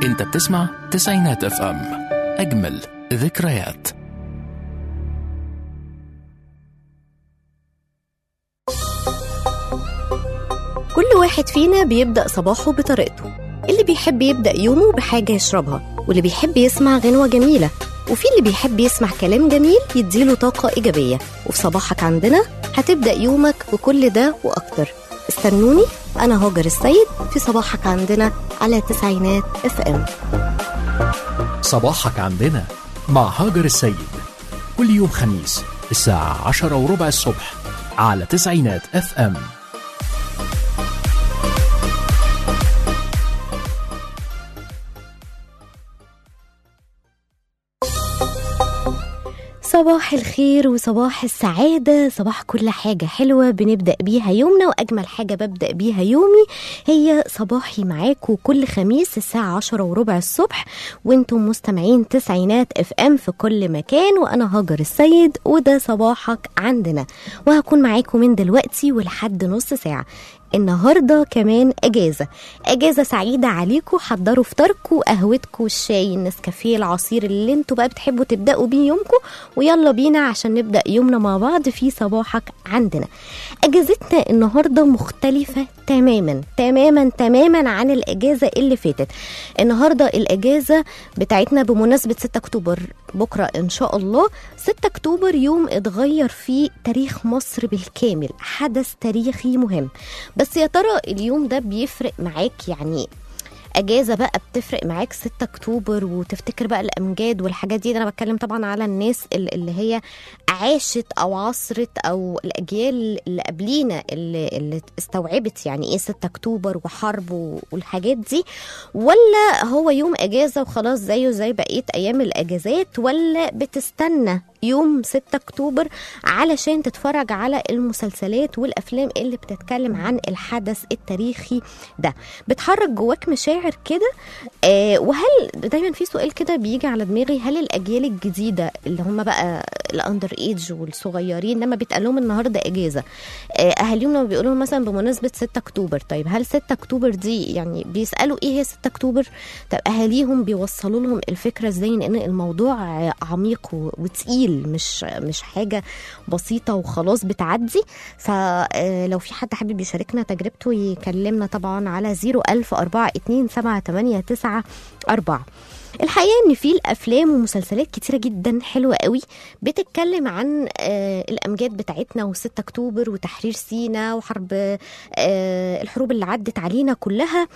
انت بتسمع تسعينات اف ام اجمل ذكريات كل واحد فينا بيبدأ صباحه بطريقته اللي بيحب يبدأ يومه بحاجة يشربها واللي بيحب يسمع غنوة جميلة وفي اللي بيحب يسمع كلام جميل يديله طاقة إيجابية وفي صباحك عندنا هتبدأ يومك بكل ده وأكتر استنوني أنا هاجر السيد في صباحك عندنا على تسعينات اف ام صباحك عندنا مع هاجر السيد كل يوم خميس الساعة عشرة وربع الصبح على تسعينات اف ام صباح الخير وصباح السعادة صباح كل حاجة حلوة بنبدأ بيها يومنا وأجمل حاجة ببدأ بيها يومي هي صباحي معاكم كل خميس الساعة عشرة وربع الصبح وانتم مستمعين تسعينات اف ام في كل مكان وأنا هاجر السيد وده صباحك عندنا وهكون معاكم من دلوقتي ولحد نص ساعة النهارده كمان اجازه اجازه سعيده عليكم حضروا فطاركم قهوتكم الشاي النسكافيه العصير اللي انتوا بقى بتحبوا تبداوا بيه يومكم ويلا بينا عشان نبدا يومنا مع بعض في صباحك عندنا اجازتنا النهارده مختلفه تماما تماما تماما عن الاجازه اللي فاتت النهارده الاجازه بتاعتنا بمناسبه 6 اكتوبر بكره ان شاء الله 6 اكتوبر يوم اتغير فيه تاريخ مصر بالكامل حدث تاريخي مهم بس يا ترى اليوم ده بيفرق معاك يعني اجازه بقى بتفرق معاك 6 اكتوبر وتفتكر بقى الامجاد والحاجات دي ده انا بتكلم طبعا على الناس ال- اللي هي عاشت او عصرت او الاجيال اللي قبلينا اللي, اللي استوعبت يعني ايه 6 اكتوبر وحرب و- والحاجات دي ولا هو يوم اجازه وخلاص زيه زي بقيه ايام الاجازات ولا بتستنى يوم 6 اكتوبر علشان تتفرج على المسلسلات والافلام اللي بتتكلم عن الحدث التاريخي ده بتحرك جواك مشاعر كده آه وهل دايما في سؤال كده بيجي على دماغي هل الاجيال الجديده اللي هم بقى الاندر ايج والصغيرين لما بيتقال لهم النهارده اجازه آه اهاليهم لما بيقولوا لهم مثلا بمناسبه 6 اكتوبر طيب هل 6 اكتوبر دي يعني بيسالوا ايه هي 6 اكتوبر طب اهاليهم بيوصلوا لهم الفكره ازاي لان الموضوع آه، عميق و- وتقيل مش مش حاجه بسيطه وخلاص بتعدي فلو في حد حابب يشاركنا تجربته يكلمنا طبعا على 010427889 الحقيقه ان في الافلام ومسلسلات كتيره جدا حلوه قوي بتتكلم عن آه الامجاد بتاعتنا و6 اكتوبر وتحرير سينا وحرب آه الحروب اللي عدت علينا كلها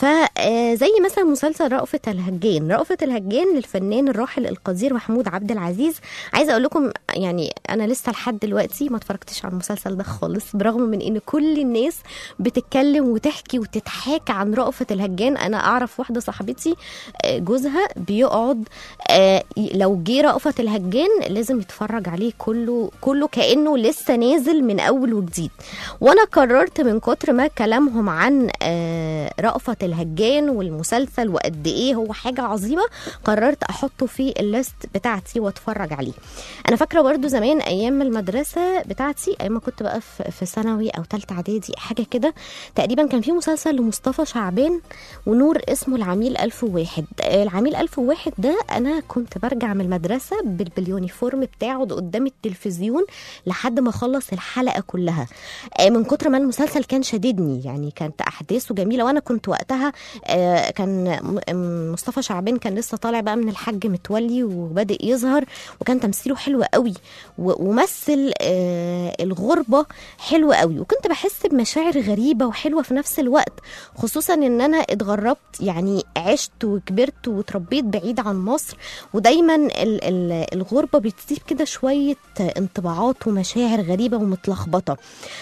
فزي مثلا مسلسل رأفت الهجان رأفت الهجان للفنان الراحل القدير محمود عبد العزيز عايزه اقول لكم يعني انا لسه لحد دلوقتي ما اتفرجتش على المسلسل ده خالص برغم من ان كل الناس بتتكلم وتحكي وتتحاكى عن رأفت الهجان انا اعرف واحده صاحبتي آه، جوزها بيقعد آه، لو جه رأفت الهجان لازم يتفرج عليه كله كله كانه لسه نازل من اول وجديد وانا قررت من كتر ما كلامهم عن آه، رأفت الهجان والمسلسل وقد ايه هو حاجه عظيمه قررت احطه في الليست بتاعتي واتفرج عليه انا فاكره برضو زمان ايام المدرسه بتاعتي ايام ما كنت بقى في في ثانوي او ثالثه اعدادي حاجه كده تقريبا كان في مسلسل لمصطفى شعبان ونور اسمه العميل ألف وواحد آه، العميل ألف وواحد ده أنا كنت برجع من المدرسة بال- باليونيفورم بتاعه ده قدام التلفزيون لحد ما أخلص الحلقة كلها آه، من كتر ما المسلسل كان شددني يعني كانت أحداثه جميلة وأنا كنت وقتها آه، كان م- م- مصطفى شعبان كان لسه طالع بقى من الحاج متولي وبادئ يظهر وكان تمثيله حلو قوي و- ومثل آه، الغربة حلو قوي وكنت بحس بمشاعر غريبة وحلوة في نفس الوقت خصوصا ان انا اتغربت يعني عشت وكبرت وتربيت بعيد عن مصر ودايما ال- ال- الغربة بتسيب كده شوية انطباعات ومشاعر غريبة ومتلخبطة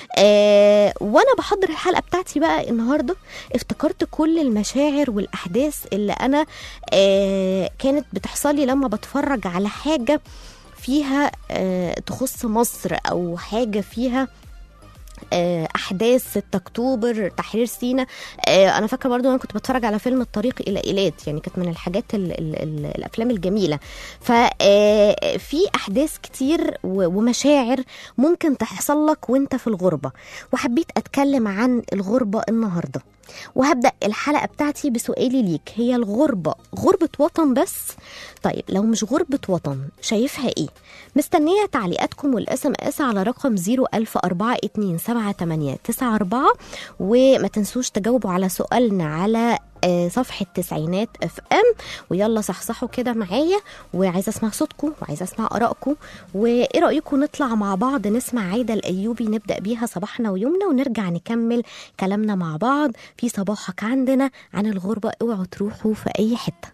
آه وانا بحضر الحلقة بتاعتي بقى النهاردة افتكرت كل المشاعر والاحداث اللي انا آه كانت بتحصل لي لما بتفرج على حاجة فيها آه تخص مصر او حاجة فيها آه، احداث 6 اكتوبر تحرير سينا آه، انا فاكره برضو انا كنت بتفرج على فيلم الطريق الى ايلات يعني كانت من الحاجات ال ال ال الافلام الجميله ففي احداث كتير و- ومشاعر ممكن تحصل لك وانت في الغربه وحبيت اتكلم عن الغربه النهارده وهبدأ الحلقة بتاعتي بسؤالي ليك هي الغربة غربة وطن بس طيب لو مش غربة وطن شايفها ايه مستنية تعليقاتكم والاس ام اس على رقم 010427894 وما تنسوش تجاوبوا على سؤالنا على آه، صفحة تسعينات اف ام ويلا صحصحوا كده معايا وعايزة اسمع صوتكم وعايزة اسمع ارائكم وايه رأيكم نطلع مع بعض نسمع عايدة الايوبي نبدأ بيها صباحنا ويومنا ونرجع نكمل كلامنا مع بعض في صباحك عندنا عن الغربة اوعوا تروحوا في اي حتة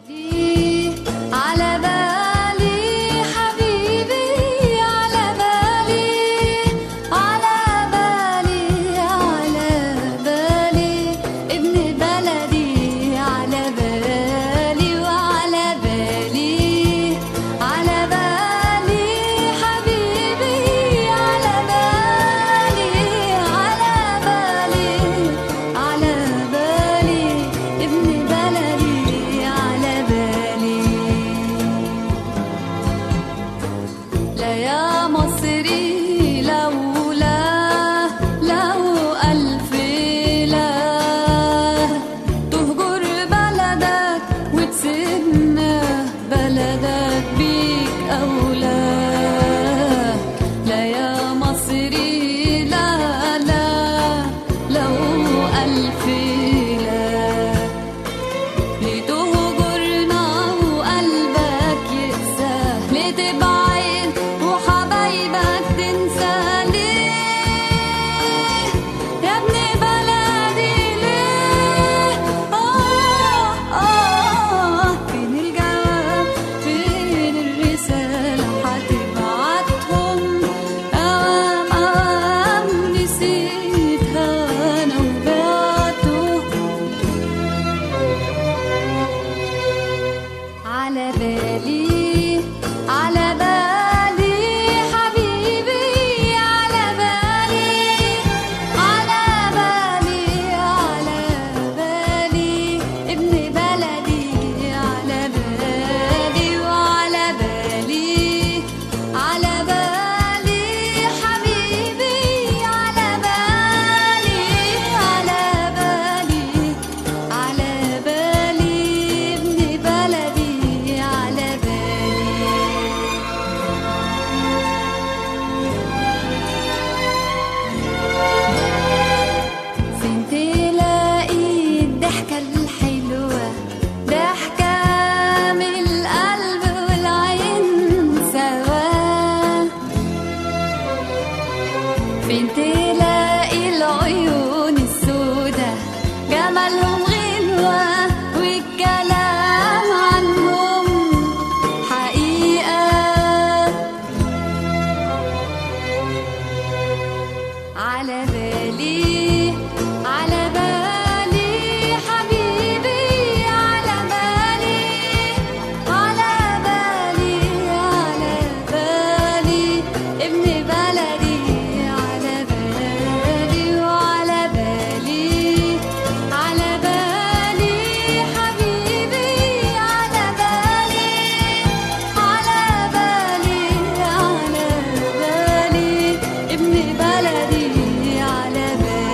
على بالي حبيبي على بالي على بالي على بالي ابن بلدي على بالي وعلى بالي على بالي حبيبي على بالي على بالي على بالي ابن بلدي على بالي لا يا مصري لولا لو ألف لا تهجر بلدك وتسيبنا بلدك بيك أولى لا يا مصري لا لا لو ألف لا لتهجرنا وقلبك يقسى لتبعد وحبايبك تنسى ليه يا ابن بلدي ليه آه آه فين الجواب فين الرسالة هتبعتهم أوام أوام نسيتها أنا وبعتهم على بالي على بالي حبيبي على بالي على بالي على بالي ابن بلدي على بالي وعلى بالي على بالي حبيبي على بالي على بالي على بالي ابن بلدي على بالي فين تلاقي الضحكة الحلوة ضحكة من القلب والعين سوا فين تلاقي العيون السودة جمالهم غنوة والكلام عنهم حقيقة على بالي على بالي حبيبي على بالي على بالي على بالي ابن بلدي على بالي وعلى بالي على بالي حبيبي على بالي على بالي على بالي ابن بلدي على بالي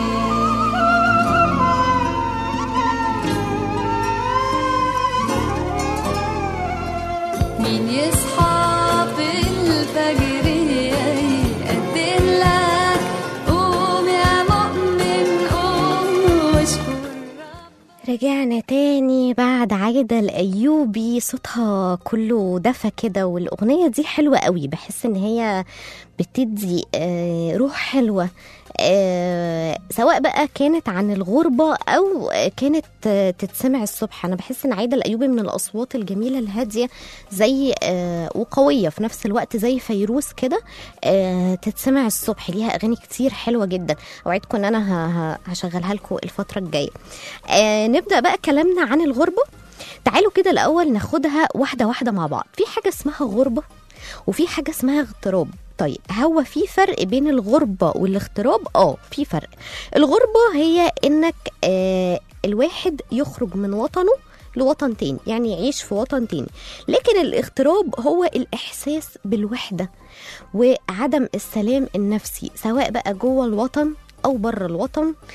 مين يصحى في الفجر يقدم لك قوم يا مؤمن قوم واشكر رجعنا تاني بعد عايدة الأيوبي صوتها كله دفى كده والأغنية دي حلوة قوي بحس إن هي بتدي آه، روح حلوة آه، سواء بقى كانت عن الغربة أو آه، كانت آه، تتسمع الصبح أنا بحس إن عايدة الأيوبي من الأصوات الجميلة الهادية زي آه، وقوية في نفس الوقت زي فيروز كده آه، تتسمع الصبح ليها أغاني كتير حلوة جدا أوعدكم إن أنا ه- ه- هشغلها لكم الفترة الجاية آه، نبدأ بقى كلامنا عن الغربة تعالوا كده الأول ناخدها واحدة واحدة مع بعض في حاجة اسمها غربة وفي حاجة اسمها اغتراب طيب هو في فرق بين الغربة والاغتراب اه في فرق الغربة هي انك آه الواحد يخرج من وطنه لوطن تاني يعني يعيش في وطن تاني لكن الاغتراب هو الإحساس بالوحدة وعدم السلام النفسي سواء بقى جوه الوطن أو بره الوطن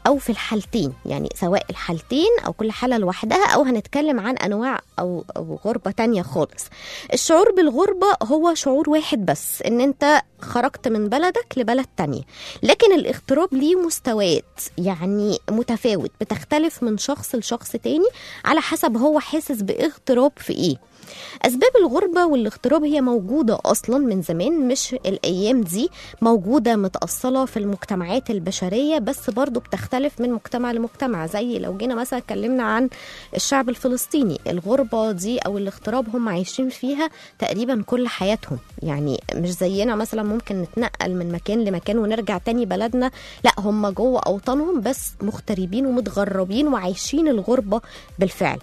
او في الحالتين يعني سواء الحالتين او كل حاله لوحدها او هنتكلم عن انواع او, أو غربه تانية خالص الشعور بالغربه هو شعور واحد بس ان انت خرجت من بلدك لبلد تانية لكن الاغتراب ليه مستويات يعني متفاوت بتختلف من شخص لشخص تاني على حسب هو حاسس باغتراب في ايه أسباب الغربة والاغتراب هي موجودة أصلا من زمان مش الأيام دي موجودة متأصلة في المجتمعات البشرية بس برضو بتختلف من مجتمع لمجتمع زي لو جينا مثلا اتكلمنا عن الشعب الفلسطيني الغربة دي أو الاغتراب هم عايشين فيها تقريبا كل حياتهم يعني مش زينا مثلا ممكن نتنقل من مكان لمكان ونرجع تاني بلدنا لا هم جوه أوطانهم بس مغتربين ومتغربين وعايشين الغربة بالفعل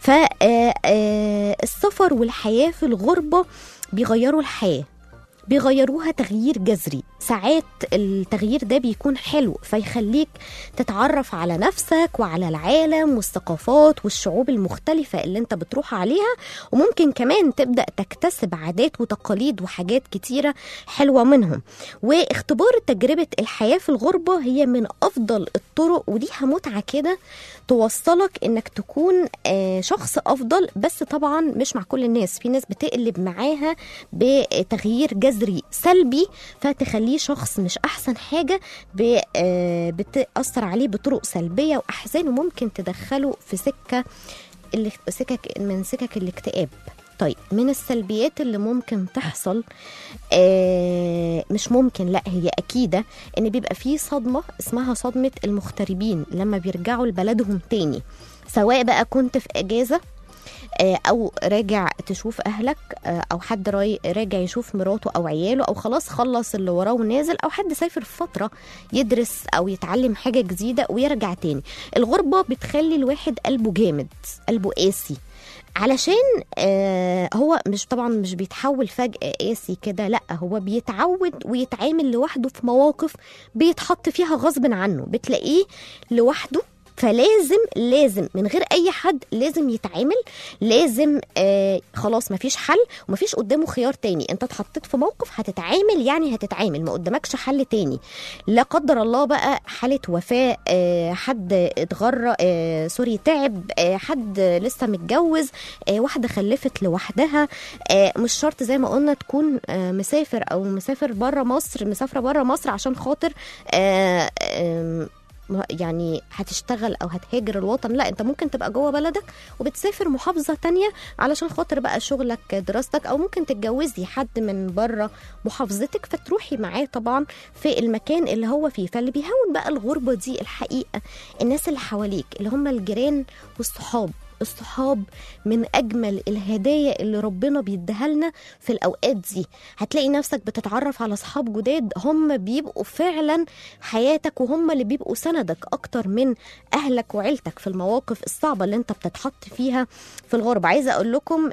فالسفر والحياة في الغربة بيغيروا الحياة بيغيروها تغيير جذري ساعات التغيير ده بيكون حلو فيخليك تتعرف على نفسك وعلى العالم والثقافات والشعوب المختلفة اللي انت بتروح عليها وممكن كمان تبدأ تكتسب عادات وتقاليد وحاجات كتيرة حلوة منهم واختبار تجربة الحياة في الغربة هي من أفضل الطرق وليها متعة كده توصلك انك تكون آه، شخص افضل بس طبعا مش مع كل الناس في ناس بتقلب معاها بتغيير جذري سلبي فتخليه شخص مش احسن حاجه ب- آه، بتاثر عليه بطرق سلبيه واحزان وممكن تدخله في سكه اللي سكك من سكك الاكتئاب طيب من السلبيات اللي ممكن تحصل آه مش ممكن لا هي أكيدة إن بيبقى فيه صدمة اسمها صدمة المغتربين لما بيرجعوا لبلدهم تاني سواء بقى كنت في أجازة آه، او راجع تشوف اهلك آه، او حد راي- راجع يشوف مراته او عياله او خلاص خلص اللي وراه ونازل او حد سافر فتره يدرس او يتعلم حاجه جديده ويرجع تاني الغربه بتخلي الواحد قلبه جامد قلبه قاسي علشان آه هو مش طبعا مش بيتحول فجأة قاسي كده لا هو بيتعود ويتعامل لوحده في مواقف بيتحط فيها غصب عنه بتلاقيه لوحده فلازم لازم من غير اي حد لازم يتعامل لازم آه خلاص مفيش حل ومفيش قدامه خيار تاني انت اتحطيت في موقف هتتعامل يعني هتتعامل ما قدامكش حل تاني لا قدر الله بقى حالة وفاة آه حد اتغرى آه سوري تعب آه حد لسه متجوز آه واحدة خلفت لوحدها آه مش شرط زي ما قلنا تكون آه مسافر او مسافر بره مصر مسافرة بره مصر عشان خاطر آه آه يعني هتشتغل او هتهاجر الوطن لا انت ممكن تبقى جوه بلدك وبتسافر محافظه تانية علشان خاطر بقى شغلك دراستك او ممكن تتجوزي حد من بره محافظتك فتروحي معاه طبعا في المكان اللي هو فيه فاللي بيهون بقى الغربه دي الحقيقه الناس اللي حواليك اللي هم الجيران والصحاب الصحاب من اجمل الهدايا اللي ربنا بيديها لنا في الاوقات دي هتلاقي نفسك بتتعرف على اصحاب جداد هم بيبقوا فعلا حياتك وهم اللي بيبقوا سندك اكتر من اهلك وعيلتك في المواقف الصعبه اللي انت بتتحط فيها في الغربه عايزه اقول لكم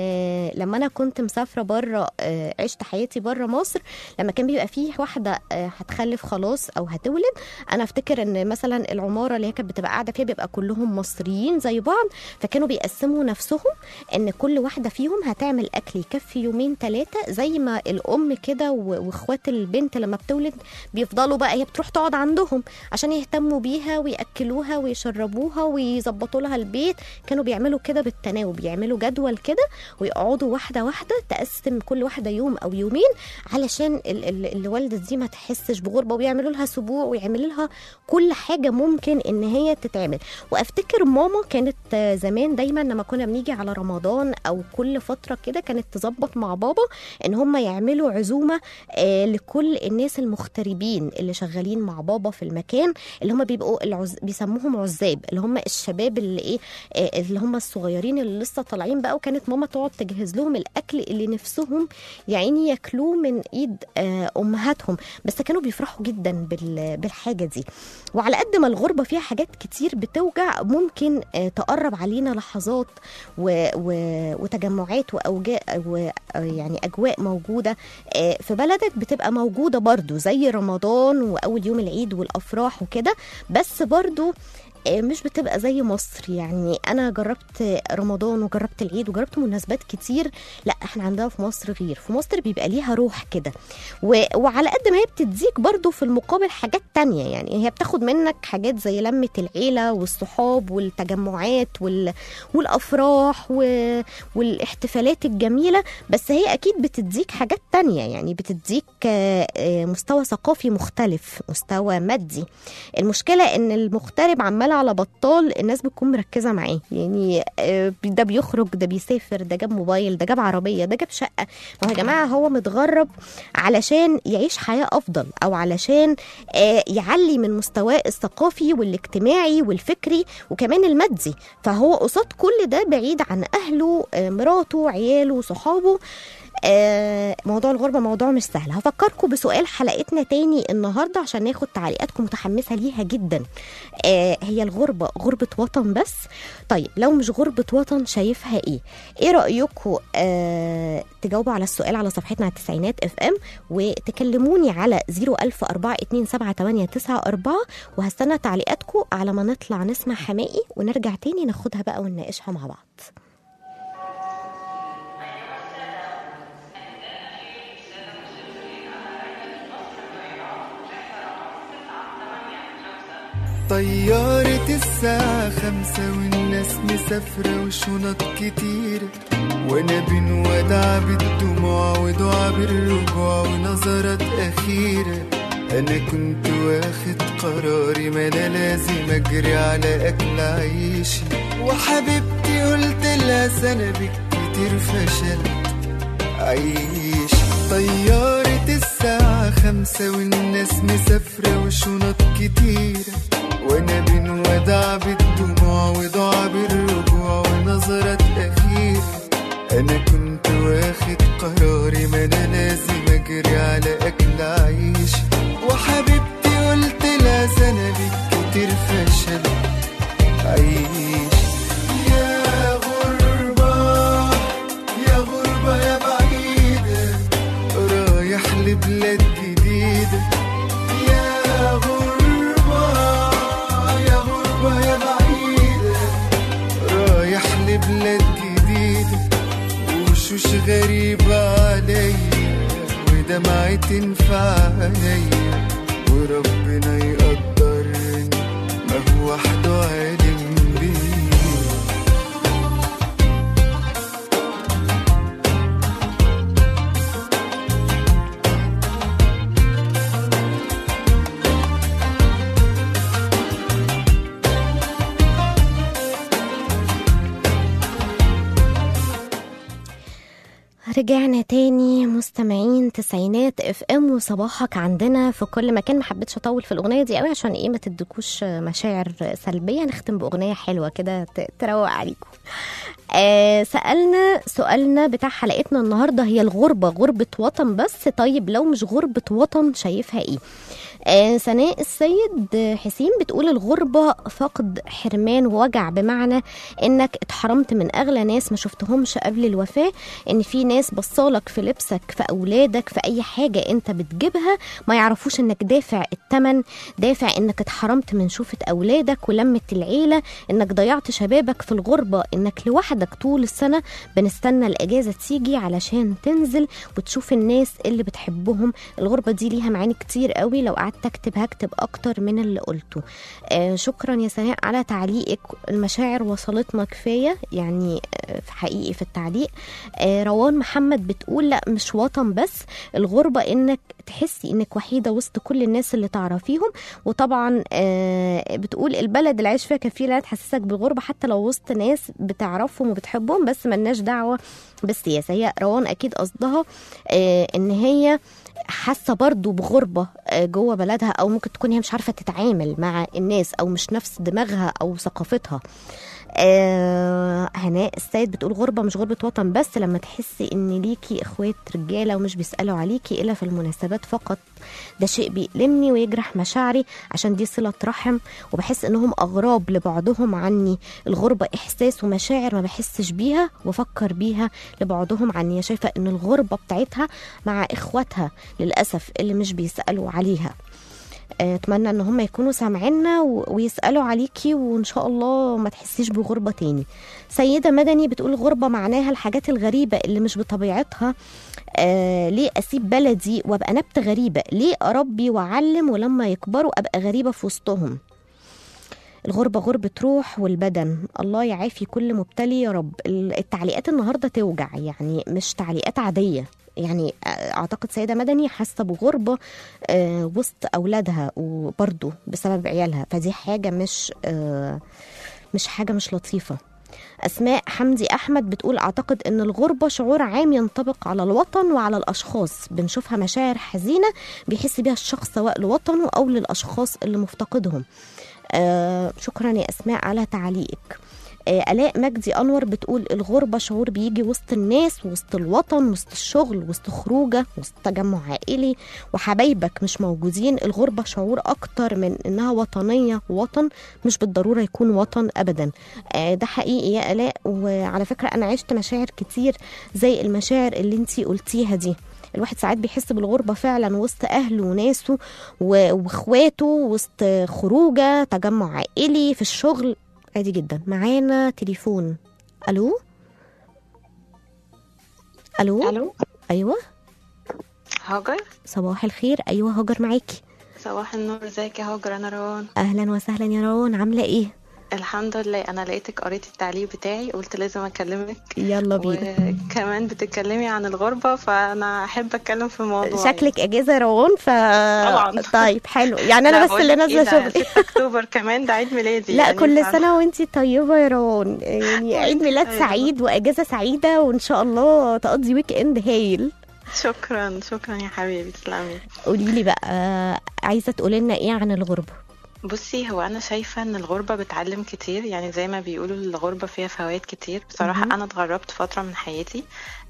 آه لما انا كنت مسافره بره آه عشت حياتي بره مصر لما كان بيبقى فيه واحده آه هتخلف خلاص او هتولد انا افتكر ان مثلا العماره اللي هي كانت بتبقى قاعده فيها بيبقى كلهم مصريين زي بعض فكانوا بيقسموا نفسهم ان كل واحده فيهم هتعمل اكل يكفي يومين ثلاثه زي ما الام كده و- واخوات البنت لما بتولد بيفضلوا بقى هي بتروح تقعد عندهم عشان يهتموا بيها وياكلوها ويشربوها ويظبطوا لها البيت كانوا بيعملوا كده بالتناوب يعملوا جدول كده ويقعدوا واحده واحده تقسم كل واحده يوم او يومين علشان ال- ال- الوالده دي ما تحسش بغربه ويعملوا لها سبوع ويعملوا لها كل حاجه ممكن ان هي تتعمل وافتكر ماما كانت آه، زمان دايما لما كنا بنيجي على رمضان او كل فتره كده كانت تظبط مع بابا ان هم يعملوا عزومه آه، لكل الناس المغتربين اللي شغالين مع بابا في المكان اللي هم بيبقوا العز... بيسموهم عزاب اللي هم الشباب اللي ايه آه، اللي هم الصغيرين اللي لسه طالعين بقى وكانت ماما تقعد تجهز لهم الاكل اللي نفسهم يعني ياكلوه من ايد آه، امهاتهم بس كانوا بيفرحوا جدا بال... بالحاجه دي وعلى قد ما الغربه فيها حاجات كتير بتوجع ممكن آه، تقرب علينا لحظات و... و... وتجمعات واوجاء و... يعني اجواء موجوده آه، في بلدك بتبقى موجوده برضو زي رمضان واول يوم العيد والافراح وكده بس برضو آه، مش بتبقى زي مصر يعني انا جربت رمضان وجربت العيد وجربت مناسبات كتير لا احنا عندنا في مصر غير في مصر بيبقى ليها روح كده و... وعلى قد ما هي بتديك برضو في المقابل حاجات تانية يعني هي بتاخد منك حاجات زي لمة العيلة والصحاب والتجمعات وال... والافراح و... والاحتفالات الجميلة بس هي اكيد بتديك حاجات تانية يعني بتديك آه، آه، مستوى ثقافي مختلف مستوى مادي المشكلة ان المغترب عمال على بطال الناس بتكون مركزة معاه يعني آه، ده بيخرج ده بيسافر ده جاب موبايل ده جاب عربية ده جاب شقة ما هو يا جماعة هو متغرب علشان يعيش حياة أفضل أو علشان آه، يعلي من مستواه الثقافي والاجتماعي والفكري وكمان المادي فهو قصاد كل ده بعيد عن أهله آه، مراته عياله صحابه آه، موضوع الغربة موضوع مش سهل هفكركم بسؤال حلقتنا تاني النهاردة عشان ناخد تعليقاتكم متحمسة ليها جدا آه، هي الغربة غربة وطن بس طيب لو مش غربة وطن شايفها ايه ايه رأيكم آه تجاوبوا على السؤال على صفحتنا على التسعينات اف ام وتكلموني على 010427894 وهستنى تعليقاتكم على ما نطلع نسمع حمائي ونرجع تاني ناخدها بقى ونناقشها مع بعض طيارة الساعة خمسة والناس مسافرة وشنط كتيرة وانا بين ودع بالدموع ودعا بالرجوع ونظرات أخيرة أنا كنت واخد قراري ما أنا لازم أجري على أكل عيشي وحبيبتي قلت لها سنة بالكتير فشلت عيش طيارة الساعة خمسة والناس مسافرة وشنط كتيرة وانا بين ودع بالدموع ودعا بالرجوع ونظرات أخيرة أنا كنت واخد قراري ما أنا لازم أجري على أكل عيش وحبيبتي قلت لها سنة بالكتير فشل عيش يا غربة يا غربة يا بعيدة رايح لبلاد جديدة يا غربة يا غربة يا بعيدة رايح لبلاد جديدة وشوش غريبة عليا ودمعي تنفع عليا وربنا يقدرني ما هو وحده عالم بيه رجعنا تاني مستمعين تسعينات اف ام وصباحك عندنا في كل مكان ما حبيتش اطول في الاغنيه دي قوي عشان ايه ما تديكوش مشاعر سلبيه نختم باغنيه حلوه كده ت- تروق عليكم آه سالنا سؤالنا بتاع حلقتنا النهارده هي الغربه غربه وطن بس طيب لو مش غربه وطن شايفها ايه آه سناء السيد حسين بتقول الغربة فقد حرمان ووجع بمعنى انك اتحرمت من اغلى ناس ما شفتهمش قبل الوفاة ان في ناس بصالك في لبسك في اولادك في اي حاجة انت بتجيبها ما يعرفوش انك دافع التمن دافع انك اتحرمت من شوفة اولادك ولمة العيلة انك ضيعت شبابك في الغربة انك لوحدك طول السنة بنستنى الاجازة تيجي علشان تنزل وتشوف الناس اللي بتحبهم الغربة دي ليها معاني كتير قوي لو قعدت اكتب هكتب اكتر من اللي قلته آه شكرا يا سناء على تعليقك المشاعر وصلتنا كفاية يعني آه في حقيقي في التعليق آه روان محمد بتقول لا مش وطن بس الغربة انك تحسي انك وحيدة وسط كل الناس اللي تعرفيهم وطبعا آه بتقول البلد اللي عايش فيها كفيلة تحسسك بالغربة حتى لو وسط ناس بتعرفهم وبتحبهم بس ملناش دعوة بالسياسة هي روان اكيد قصدها آه ان هي حاسه برضو بغربه آه، جوه بلدها او ممكن تكون هي مش عارفه تتعامل مع الناس او مش نفس دماغها او ثقافتها آه هناء السيد بتقول غربة مش غربة وطن بس لما تحسي ان ليكي اخوات رجالة ومش بيسألوا عليكي الا في المناسبات فقط ده شيء بيألمني ويجرح مشاعري عشان دي صلة رحم وبحس انهم اغراب لبعضهم عني الغربة احساس ومشاعر ما بحسش بيها وافكر بيها لبعضهم عني شايفة ان الغربة بتاعتها مع اخواتها للأسف اللي مش بيسألوا عليها آه، اتمنى ان هم يكونوا سامعينا و- ويسالوا عليكي وان شاء الله ما تحسيش بغربه تاني سيده مدني بتقول غربه معناها الحاجات الغريبه اللي مش بطبيعتها آه ليه اسيب بلدي وابقى نبته غريبه ليه اربي واعلم ولما يكبروا ابقى غريبه في وسطهم الغربة غربة روح والبدن الله يعافي كل مبتلي يا رب ال- التعليقات النهاردة توجع يعني مش تعليقات عادية يعني آه، اعتقد سيدة مدني حاسة بغربة آه، وسط اولادها وبرضه بسبب عيالها فدي حاجة مش آه، مش حاجة مش لطيفة أسماء حمدي أحمد بتقول أعتقد أن الغربة شعور عام ينطبق على الوطن وعلى الأشخاص بنشوفها مشاعر حزينة بيحس بيها الشخص سواء لوطنه أو للأشخاص اللي مفتقدهم آه شكرا يا أسماء على تعليقك آه آلاء مجدي أنور بتقول الغربة شعور بيجي وسط الناس وسط الوطن وسط الشغل وسط خروجة وسط تجمع عائلي وحبايبك مش موجودين الغربة شعور أكتر من إنها وطنية وطن مش بالضرورة يكون وطن أبدا آه ده حقيقي يا آلاء وعلى فكرة أنا عشت مشاعر كتير زي المشاعر اللي انتي قلتيها دي الواحد ساعات بيحس بالغربة فعلا وسط أهله وناسه و- واخواته وسط خروجه تجمع عائلي في الشغل عادي جدا معانا تليفون الو الو الو ايوه هاجر صباح الخير ايوه هاجر معاكي صباح النور ازيك يا هاجر انا روان اهلا وسهلا يا روان عامله ايه الحمد لله انا لقيتك قريت التعليق بتاعي قلت لازم اكلمك يلا بينا وكمان بتتكلمي عن الغربة فانا احب اتكلم في الموضوع شكلك اجازه يا روان ف طبعا. طيب حلو يعني انا لا، بس بقولك اللي إيه نازله ده، شغلي 6 اكتوبر كمان ده عيد ميلادي لا يعني كل ف- سنه وانتي طيبه يا روان يعني عيد ميلاد أيوة. سعيد واجازه سعيده وان شاء الله تقضي ويك اند هايل شكرا شكرا يا حبيبي تسلمي قولي لي بقى آه، عايزه تقولي لنا ايه عن الغربه بصي هو انا شايفه ان الغربه بتعلم كتير يعني زي ما بيقولوا الغربه فيها فوائد كتير بصراحه مهم. انا اتغربت فتره من حياتي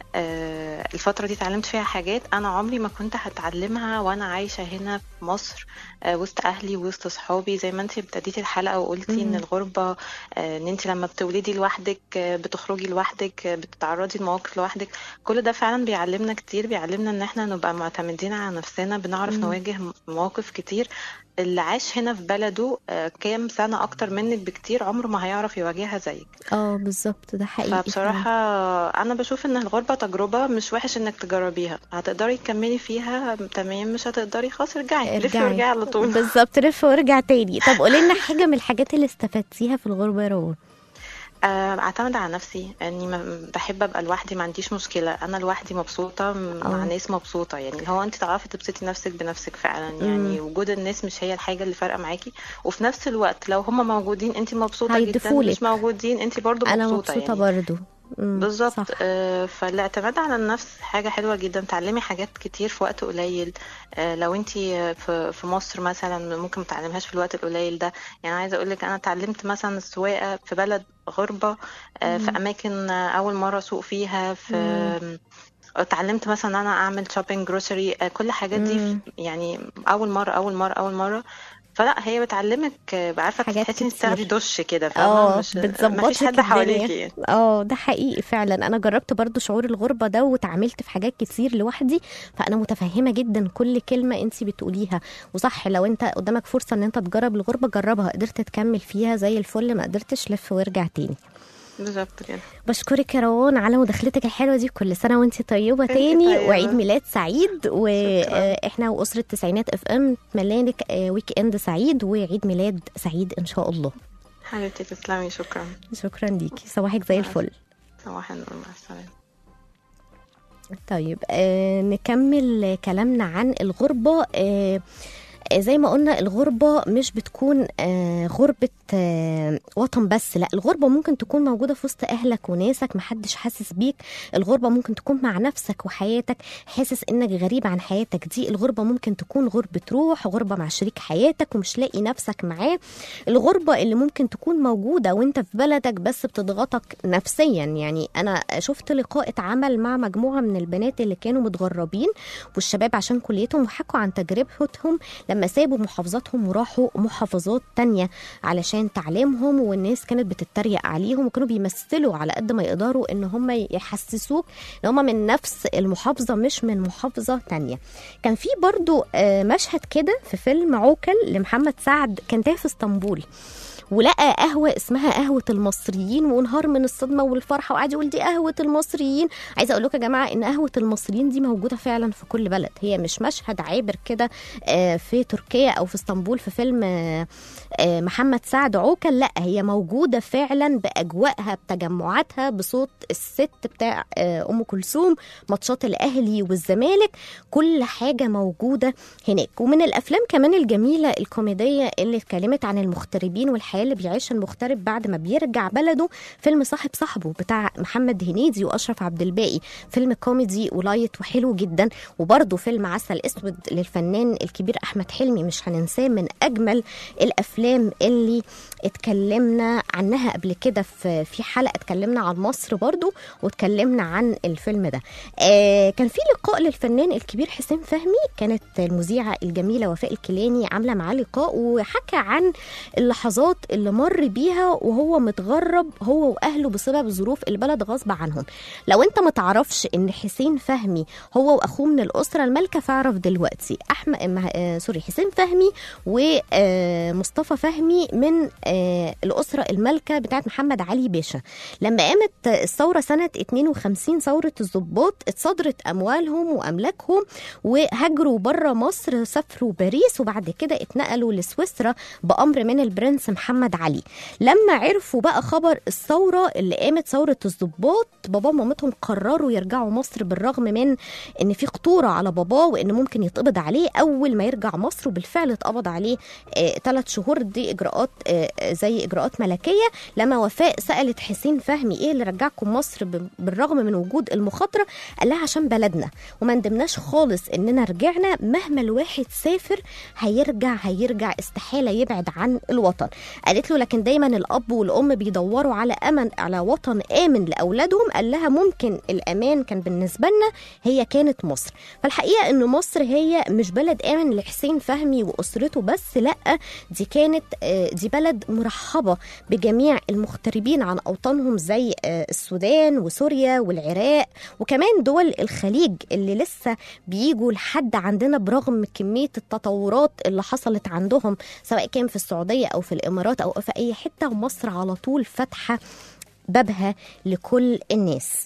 آه، الفتره دي اتعلمت فيها حاجات انا عمري ما كنت هتعلمها وانا عايشه هنا في مصر آه، وسط اهلي وسط صحابي زي ما انت ابتديتي الحلقه وقلتي ان مم. الغربه آه، ان انت لما بتولدي لوحدك آه، بتخرجي لوحدك آه، بتتعرضي لمواقف لوحدك كل ده فعلا بيعلمنا كتير بيعلمنا ان احنا نبقى معتمدين على نفسنا بنعرف مم. نواجه مواقف كتير اللي عاش هنا في بلده آه، كام سنة أكتر منك بكتير عمره ما هيعرف يواجهها زيك اه بالظبط ده حقيقي فبصراحة أنا بشوف إن الغربة تجربة مش وحش إنك تجربيها هتقدري تكملي فيها تمام مش هتقدري خلاص ارجعي لفي ارجعي. وارجعي على طول بالظبط لف وارجع تاني طب قولي لنا حاجه من الحاجات اللي استفدتيها في الغربه يا روان آه، اعتمد على نفسي اني ما- بحب ابقى لوحدي ما عنديش مشكله انا لوحدي مبسوطه م- مع آه. ناس مبسوطه يعني اللي هو انت تعرفي تبسطي نفسك بنفسك فعلا يعني وجود الناس مش هي الحاجه اللي فارقه معاكي وفي نفس الوقت لو هم موجودين انت مبسوطه جدا هيضيفولك. مش موجودين انت برضو انا مبسوطه مبسوطه يعني برضو مم، بالظبط صح. آه، فالاعتماد على النفس حاجة حلوة جدا تعلمي حاجات كتير في وقت قليل آه، لو انتي في في مصر مثلا ممكن ما تعلمهاش في الوقت القليل ده يعني عايزة اقولك انا اتعلمت مثلا السواقة في بلد غربة آه، في اماكن آه، اول مرة اسوق فيها في اتعلمت مثلا ان انا اعمل شوبينج جروسري كل الحاجات دي مم. في- يعني اول مرة اول مرة اول مرة فلا هي بتعلمك آه، عارفة حاجات تحسي انك كتير. تاخدي دش كده فاهمة اه مش بتظبط مفيش لك حد حواليكي الدنيا يعني. اه ده حقيقي فعلا انا جربت برضو شعور الغربه ده وتعاملت في حاجات كتير لوحدي فانا متفهمه جدا كل كلمه انت بتقوليها وصح لو انت قدامك فرصه ان انت تجرب الغربه جربها قدرت تكمل فيها زي الفل ما قدرتش لف وارجع تاني بالظبط كده بشكرك يا روان على مداخلتك الحلوه دي كل سنه وانت طيبه انت تاني طيبة. وعيد ميلاد سعيد واحنا واسره تسعينات اف ام نتمنى لك آه، ويك اند سعيد وعيد ميلاد سعيد ان شاء الله حبيبتي تسلمي شكرا شكرا ليكي صباحك زي الفل صباح النور مع السلامة طيب آه نكمل كلامنا عن الغربة آه آه، زي ما قلنا الغربة مش بتكون آه غربة آه وطن بس لا الغربة ممكن تكون موجودة في وسط أهلك وناسك محدش حاسس بيك الغربة ممكن تكون مع نفسك وحياتك حاسس إنك غريب عن حياتك دي الغربة ممكن تكون غربة روح غربة مع شريك حياتك ومش لاقي نفسك معاه الغربة اللي ممكن تكون موجودة وانت في بلدك بس بتضغطك نفسيا يعني أنا شفت لقاء اتعمل مع مجموعة من البنات اللي كانوا متغربين والشباب عشان كليتهم وحكوا عن تجربتهم لما لما سابوا محافظاتهم وراحوا محافظات تانية علشان تعليمهم والناس كانت بتتريق عليهم وكانوا بيمثلوا على قد ما يقدروا ان هم يحسسوك ان هم من نفس المحافظة مش من محافظة تانية كان في برضو آه، مشهد كده في فيلم عوكل لمحمد سعد كان تاه في اسطنبول ولقى قهوة اسمها قهوة المصريين وانهار من الصدمة والفرحة وقعد يقول دي قهوة المصريين عايزة أقول لكم يا جماعة إن قهوة المصريين دي موجودة فعلا في كل بلد هي مش مشهد عابر كده آه، في تركيا أو في اسطنبول في فيلم آه، آه، محمد سعد عوكل لا هي موجودة فعلا بأجواءها بتجمعاتها بصوت الست بتاع آه، أم كلثوم ماتشات الأهلي والزمالك كل حاجة موجودة هناك ومن الأفلام كمان الجميلة الكوميدية اللي اتكلمت عن المغتربين والحياة اللي بيعيشها المغترب بعد ما بيرجع بلده فيلم صاحب صاحبه بتاع محمد هنيدي وأشرف عبد الباقي فيلم كوميدي ولايت وحلو جدا وبرضه فيلم عسل أسود للفنان الكبير أحمد حلمي مش هننساه من أجمل الأفلام اللي اتكلمنا عنها قبل كده في في حلقة اتكلمنا عن مصر برضه واتكلمنا عن الفيلم ده آه كان في لقاء للفنان الكبير حسين فهمي كانت المذيعة الجميلة وفاء الكيلاني عاملة معاه لقاء وحكى عن اللحظات اللي مر بيها وهو متغرب هو واهله بسبب ظروف البلد غصب عنهم لو انت ما تعرفش ان حسين فهمي هو واخوه من الاسره المالكه فاعرف دلوقتي احمد مه- آه سوري حسين فهمي ومصطفى فهمي من آه الاسره المالكه بتاعت محمد علي باشا لما قامت الثوره سنه 52 ثوره الضباط اتصدرت اموالهم واملاكهم وهاجروا بره مصر سافروا باريس وبعد كده اتنقلوا لسويسرا بامر من البرنس محمد علي لما عرفوا بقى خبر الثوره اللي قامت ثوره الضباط بابا ومامتهم قرروا يرجعوا مصر بالرغم من ان في خطوره على باباه وان ممكن يتقبض عليه اول ما يرجع مصر وبالفعل اتقبض عليه ثلاث شهور دي اجراءات آه، آه، زي اجراءات ملكيه لما وفاء سالت حسين فهمي ايه اللي رجعكم مصر ب- بالرغم من وجود المخاطره قال لها عشان بلدنا وما ندمناش خالص اننا رجعنا مهما الواحد سافر هيرجع هيرجع استحاله يبعد عن الوطن قالت له لكن دايما الاب والام بيدوروا على امن على وطن امن لاولادهم قال لها ممكن الامان كان بالنسبه لنا هي كانت مصر فالحقيقه ان مصر هي مش بلد امن لحسين فهمي واسرته بس لا دي كانت آه، دي بلد مرحبه بجميع المغتربين عن اوطانهم زي آه، السودان وسوريا والعراق وكمان دول الخليج اللي لسه بيجوا لحد عندنا برغم كميه التطورات اللي حصلت عندهم سواء كان في السعوديه او في الامارات او في اي حته ومصر على طول فاتحه بابها لكل الناس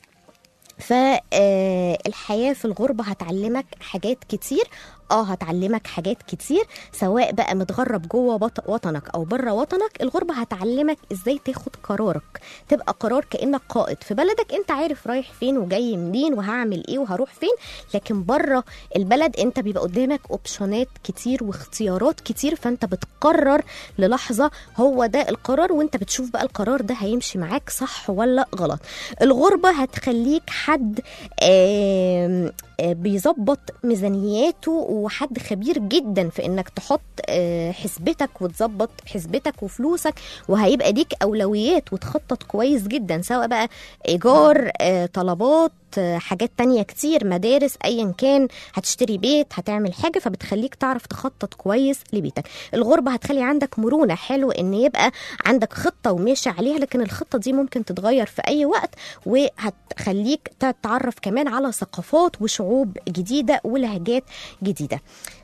فالحياة في الغربة هتعلمك حاجات كتير اه هتعلمك حاجات كتير سواء بقى متغرب جوه بط- وطنك او بره وطنك الغربة هتعلمك ازاي تاخد قرارك تبقى قرار كأنك قائد في بلدك انت عارف رايح فين وجاي منين وهعمل ايه وهروح فين لكن بره البلد انت بيبقى قدامك اوبشنات كتير واختيارات كتير فانت بتقرر للحظة هو ده القرار وانت بتشوف بقى القرار ده هيمشي معاك صح ولا غلط الغربة هتخليك حد آم، آه، بيظبط ميزانياته وحد خبير جدا في انك تحط آه، حسبتك وتظبط حسبتك وفلوسك وهيبقى ليك اولويات وتخطط كويس جدا سواء بقى ايجار آه، طلبات آه، حاجات تانية كتير مدارس ايا كان هتشتري بيت هتعمل حاجة فبتخليك تعرف تخطط كويس لبيتك الغربة هتخلي عندك مرونة حلو ان يبقى عندك خطة وماشي عليها لكن الخطة دي ممكن تتغير في اي وقت وهتخليك تتعرف كمان على ثقافات وشعوب جديدة ولهجات جديدة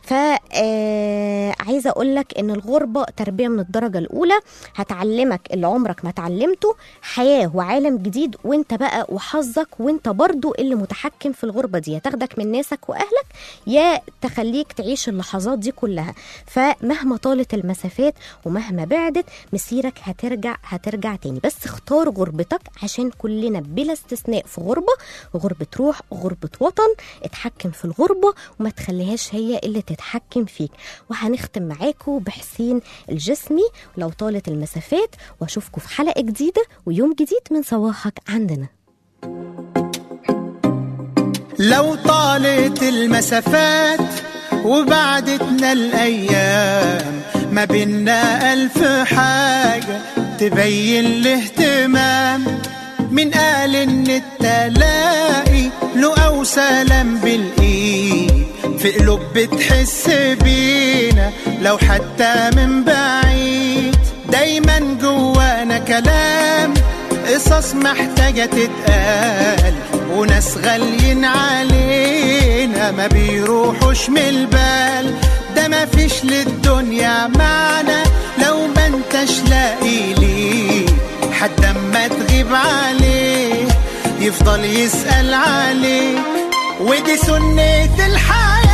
فعايزة أقول لك إن الغربة تربية من الدرجة الأولى هتعلمك اللي عمرك ما اتعلمته حياة وعالم جديد وانت بقى وحظك وانت برضو اللي متحكم في الغربة دي تاخدك من ناسك وأهلك يا تخليك تعيش اللحظات دي كلها فمهما طالت المسافات ومهما بعدت مسيرك هترجع هترجع تاني بس اختار غربتك عشان كلنا بلا استثناء في غربة غربة روح غربة وطن اتحكم في الغربة وما تخليهاش هي اللي تتحكم فيك وهنختم معاكم بحسين الجسمي لو طالت المسافات واشوفكم في حلقة جديدة ويوم جديد من صباحك عندنا لو طالت المسافات وبعدتنا الأيام ما بينا ألف حاجة تبين الاهتمام من قال إن التلاقي له أو سلام بالإيد في قلوب بتحس بينا لو حتى من بعيد دايما جوانا كلام قصص محتاجة تتقال وناس غاليين علينا ما بيروحوش من البال ده ما فيش للدنيا معنى لو ما انتش لاقي ليه حد اما تغيب عليه يفضل يسأل عليك ودي سنة الحياة